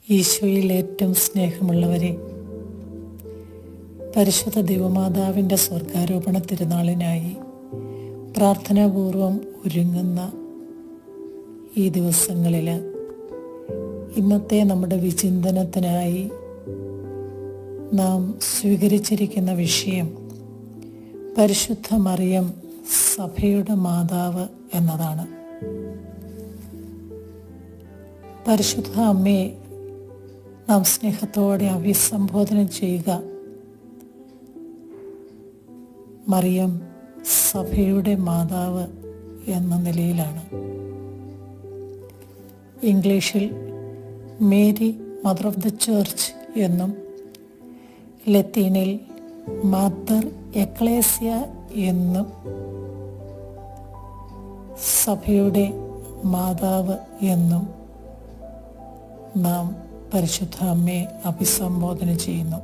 ഈശോയിൽ ഏറ്റവും സ്നേഹമുള്ളവരെ പരിശുദ്ധ ദൈവമാതാവിൻ്റെ സ്വർഗാരോപണ തിരുനാളിനായി പ്രാർത്ഥനാപൂർവം ഒരുങ്ങുന്ന ഈ ദിവസങ്ങളിൽ ഇന്നത്തെ നമ്മുടെ വിചിന്തനത്തിനായി നാം സ്വീകരിച്ചിരിക്കുന്ന വിഷയം പരിശുദ്ധ മറിയം സഭയുടെ മാതാവ് എന്നതാണ് പരിശുദ്ധ അമ്മയെ നാം സ്നേഹത്തോടെ അഭിസംബോധന ചെയ്യുക മറിയം സഭയുടെ മാതാവ് എന്ന നിലയിലാണ് ഇംഗ്ലീഷിൽ Mary mother of the church എന്നും ലത്തീനിൽ മദർ എക്ലേസ്യ എന്നും സഭയുടെ മാതാവ് എന്നും നാം പരിശുദ്ധ അമ്മയെ അഭിസംബോധന ചെയ്യുന്നു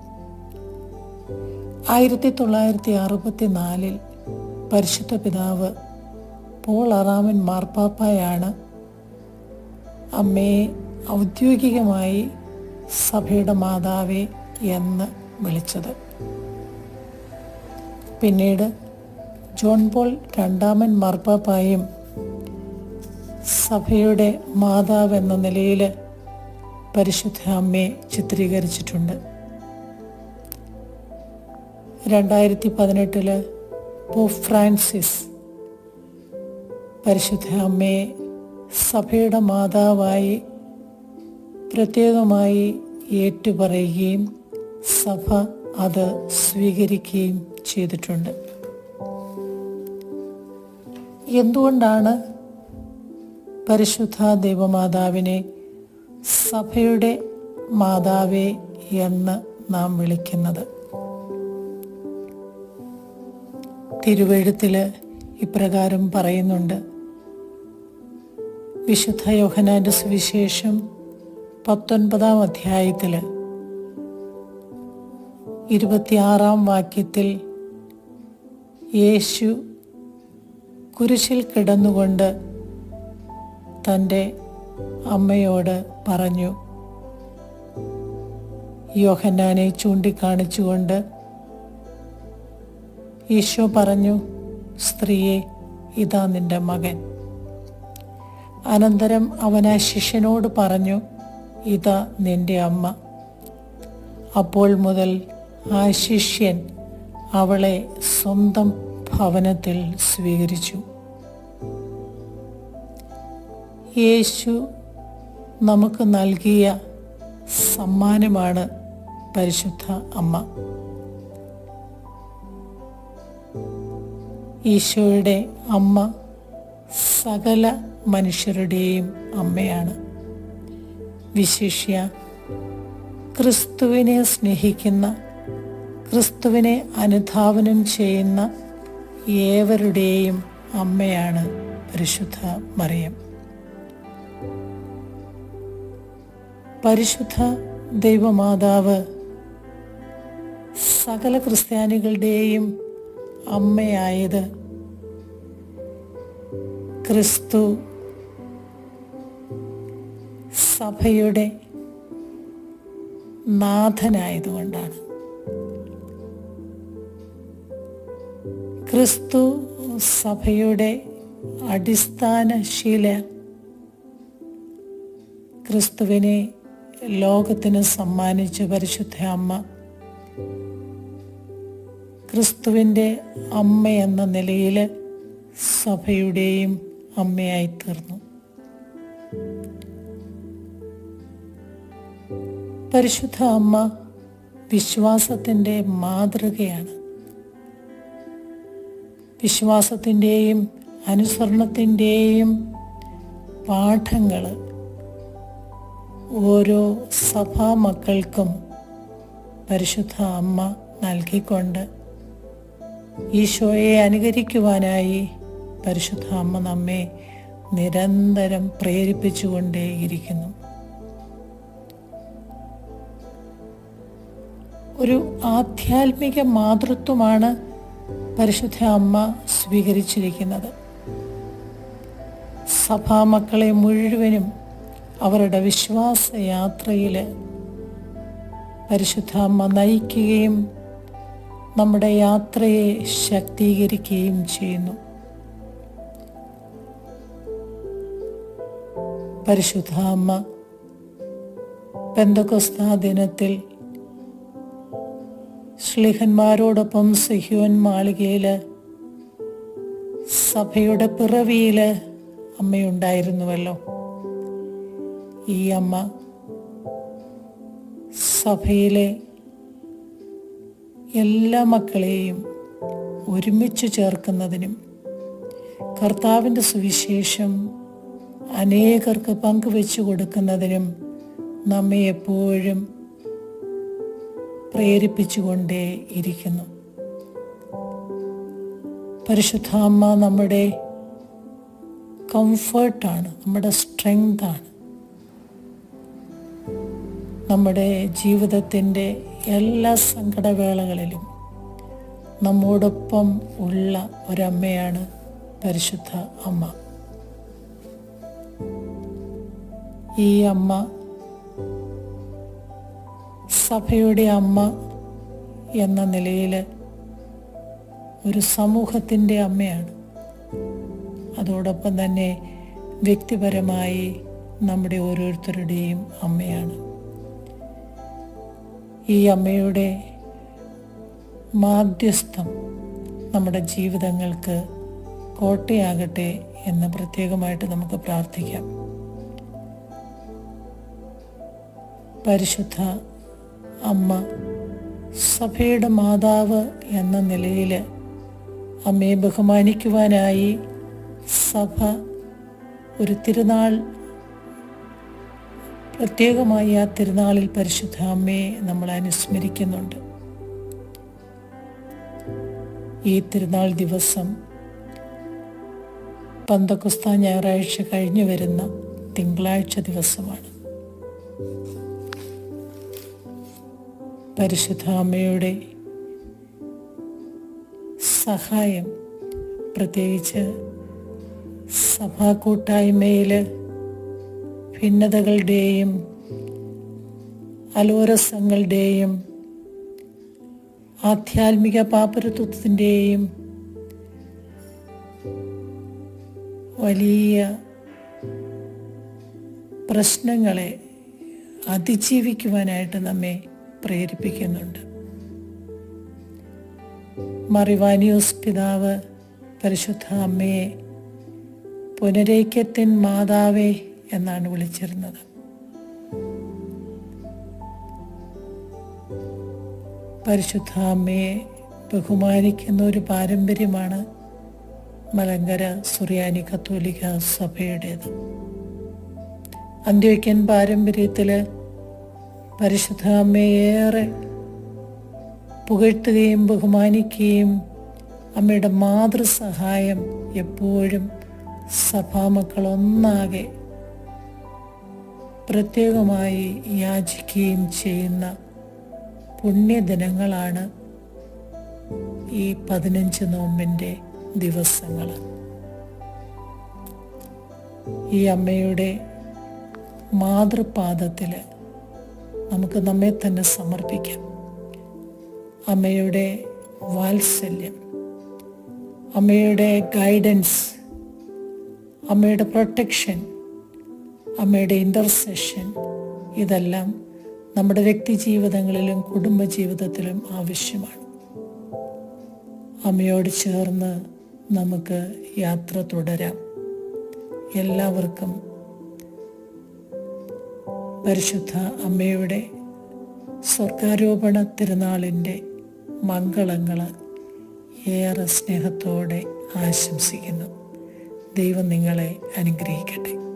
ആയിരത്തി തൊള്ളായിരത്തി അറുപത്തി നാലിൽ പരിശുദ്ധ പിതാവ് പോൾ അറാമൻ മാർപ്പാപ്പയാണ് അമ്മയെ ഔദ്യോഗികമായി സഭയുടെ മാതാവേ എന്ന് വിളിച്ചത് പിന്നീട് ജോൺ പോൾ രണ്ടാമൻ മാർപ്പാപ്പായും സഭയുടെ മാതാവ് എന്ന നിലയിൽ പരിശുദ്ധ അമ്മയെ ചിത്രീകരിച്ചിട്ടുണ്ട് രണ്ടായിരത്തി പതിനെട്ടില് പോപ്പ് ഫ്രാൻസിസ് പരിശുദ്ധ അമ്മയെ സഭയുടെ മാതാവായി പ്രത്യേകമായി ഏറ്റുപറയുകയും സഭ അത് സ്വീകരിക്കുകയും ചെയ്തിട്ടുണ്ട് എന്തുകൊണ്ടാണ് പരിശുദ്ധ ദൈവമാതാവിനെ സഭയുടെ മാതാവേ എന്ന് നാം വിളിക്കുന്നത് തിരുവെഴുത്തിൽ ഇപ്രകാരം പറയുന്നുണ്ട് വിശുദ്ധ യോഹനാന്റെ സുവിശേഷം പത്തൊൻപതാം അധ്യായത്തിൽ ഇരുപത്തിയാറാം വാക്യത്തിൽ യേശു കുരിശിൽ കിടന്നുകൊണ്ട് തൻ്റെ അമ്മയോട് പറഞ്ഞു യോഹന്നാനെ ചൂണ്ടിക്കാണിച്ചുകൊണ്ട് ഈശോ പറഞ്ഞു സ്ത്രീയെ ഇതാ നിന്റെ മകൻ അനന്തരം അവൻ ആ ശിഷ്യനോട് പറഞ്ഞു ഇതാ നിന്റെ അമ്മ അപ്പോൾ മുതൽ ആ ശിഷ്യൻ അവളെ സ്വന്തം ഭവനത്തിൽ സ്വീകരിച്ചു യേശു നമുക്ക് നൽകിയ സമ്മാനമാണ് പരിശുദ്ധ അമ്മ ഈശോയുടെ അമ്മ സകല മനുഷ്യരുടെയും അമ്മയാണ് വിശിഷ്യ ക്രിസ്തുവിനെ സ്നേഹിക്കുന്ന ക്രിസ്തുവിനെ അനുധാവനം ചെയ്യുന്ന ഏവരുടെയും അമ്മയാണ് പരിശുദ്ധ മറിയം പരിശുദ്ധ ദൈവമാതാവ് സകല ക്രിസ്ത്യാനികളുടെയും അമ്മയായത് ക്രിസ്തു സഭയുടെ നാഥനായതുകൊണ്ടാണ് ക്രിസ്തു സഭയുടെ അടിസ്ഥാന ശീല ക്രിസ്തുവിനെ ലോകത്തിന് സമ്മാനിച്ച പരിശുദ്ധ അമ്മ ക്രിസ്തുവിൻ്റെ അമ്മ എന്ന നിലയിൽ സഭയുടെയും അമ്മയായി തീർന്നു പരിശുദ്ധ അമ്മ വിശ്വാസത്തിൻ്റെ മാതൃകയാണ് വിശ്വാസത്തിൻ്റെയും അനുസരണത്തിൻ്റെയും പാഠങ്ങൾ ഓരോ സഭാ മക്കൾക്കും പരിശുദ്ധ അമ്മ നൽകിക്കൊണ്ട് ഈശോയെ അനുകരിക്കുവാനായി പരിശുദ്ധ അമ്മ നമ്മെ നിരന്തരം പ്രേരിപ്പിച്ചുകൊണ്ടേയിരിക്കുന്നു ഒരു ആധ്യാത്മിക മാതൃത്വമാണ് പരിശുദ്ധ അമ്മ സ്വീകരിച്ചിരിക്കുന്നത് സഭാമക്കളെ മുഴുവനും അവരുടെ വിശ്വാസ യാത്രയിൽ പരിശുദ്ധ അമ്മ നയിക്കുകയും നമ്മുടെ യാത്രയെ ശക്തീകരിക്കുകയും ചെയ്യുന്നു പരിശുദ്ധ അമ്മ പെന്തക്കൊസ്ത ദിനത്തിൽ ശ്ലിഹന്മാരോടൊപ്പം സിഹ്യോൻ മാളികയിൽ സഭയുടെ പിറവിയിൽ അമ്മയുണ്ടായിരുന്നുവല്ലോ ഈ അമ്മ സഭയിലെ എല്ലാ മക്കളെയും ഒരുമിച്ച് ചേർക്കുന്നതിനും കർത്താവിൻ്റെ സുവിശേഷം അനേകർക്ക് പങ്കുവെച്ചു കൊടുക്കുന്നതിനും നമ്മെ എപ്പോഴും പ്രേരിപ്പിച്ചുകൊണ്ടേ ഇരിക്കുന്നു പരിശുദ്ധാമ്മ നമ്മുടെ കംഫർട്ടാണ് നമ്മുടെ സ്ട്രെങ്താണ് നമ്മുടെ ജീവിതത്തിൻ്റെ എല്ലാ സങ്കടവേളകളിലും നമ്മോടൊപ്പം ഉള്ള ഒരമ്മയാണ് പരിശുദ്ധ അമ്മ ഈ അമ്മ സഭയുടെ അമ്മ എന്ന നിലയിൽ ഒരു സമൂഹത്തിൻ്റെ അമ്മയാണ് അതോടൊപ്പം തന്നെ വ്യക്തിപരമായി നമ്മുടെ ഓരോരുത്തരുടെയും അമ്മയാണ് ഈ അമ്മയുടെ മാധ്യസ്ഥം നമ്മുടെ ജീവിതങ്ങൾക്ക് കോട്ടയാകട്ടെ എന്ന് പ്രത്യേകമായിട്ട് നമുക്ക് പ്രാർത്ഥിക്കാം പരിശുദ്ധ അമ്മ സഭയുടെ മാതാവ് എന്ന നിലയിൽ അമ്മയെ ബഹുമാനിക്കുവാനായി സഭ ഒരു തിരുനാൾ പ്രത്യേകമായി ആ തിരുനാളിൽ പരിശുദ്ധ അമ്മയെ നമ്മൾ അനുസ്മരിക്കുന്നുണ്ട് ഈ തിരുനാൾ ദിവസം പന്തക്കുസ്ത ഞായറാഴ്ച കഴിഞ്ഞു വരുന്ന തിങ്കളാഴ്ച ദിവസമാണ് പരിശുദ്ധ അമ്മയുടെ സഹായം പ്രത്യേകിച്ച് സഭാ കൂട്ടായ്മയിൽ ഭിന്നതകളുടെയും അലോരസങ്ങളുടെയും ആധ്യാത്മിക പാപ്പരത്വത്തിൻ്റെയും വലിയ പ്രശ്നങ്ങളെ അതിജീവിക്കുവാനായിട്ട് നമ്മെ പ്രേരിപ്പിക്കുന്നുണ്ട് മറിവാനിയോസ് പിതാവ് പരിശുദ്ധ അമ്മയെ പുനരൈക്യത്തിൻ മാതാവേ എന്നാണ് വിളിച്ചിരുന്നത് പരിശുദ്ധ അമ്മയെ ബഹുമാനിക്കുന്ന ഒരു പാരമ്പര്യമാണ് മലങ്കര സുറിയാനി കത്തോലിക്ക സഭയുടേത് അന്ത്യോക്യൻ പാരമ്പര്യത്തിൽ പരിശുദ്ധ അമ്മയെ ഏറെ പുകഴ്ത്തുകയും ബഹുമാനിക്കുകയും അമ്മയുടെ മാതൃസഹായം എപ്പോഴും സഭാമക്കൾ ഒന്നാകെ പ്രത്യേകമായി യാചിക്കുകയും ചെയ്യുന്ന പുണ്യദിനങ്ങളാണ് ഈ പതിനഞ്ച് നോമ്പിൻ്റെ ദിവസങ്ങൾ ഈ അമ്മയുടെ മാതൃപാദത്തിൽ നമുക്ക് നമ്മെ തന്നെ സമർപ്പിക്കാം അമ്മയുടെ വാത്സല്യം അമ്മയുടെ ഗൈഡൻസ് അമ്മയുടെ പ്രൊട്ടക്ഷൻ അമ്മയുടെ ഇൻ്റർസെഷൻ ഇതെല്ലാം നമ്മുടെ വ്യക്തി ജീവിതങ്ങളിലും കുടുംബ ജീവിതത്തിലും ആവശ്യമാണ് അമ്മയോട് ചേർന്ന് നമുക്ക് യാത്ര തുടരാം എല്ലാവർക്കും പരിശുദ്ധ അമ്മയുടെ സ്വർഗാരോപണ തിരുനാളിൻ്റെ മംഗളങ്ങൾ ഏറെ സ്നേഹത്തോടെ ആശംസിക്കുന്നു ദൈവം നിങ്ങളെ അനുഗ്രഹിക്കട്ടെ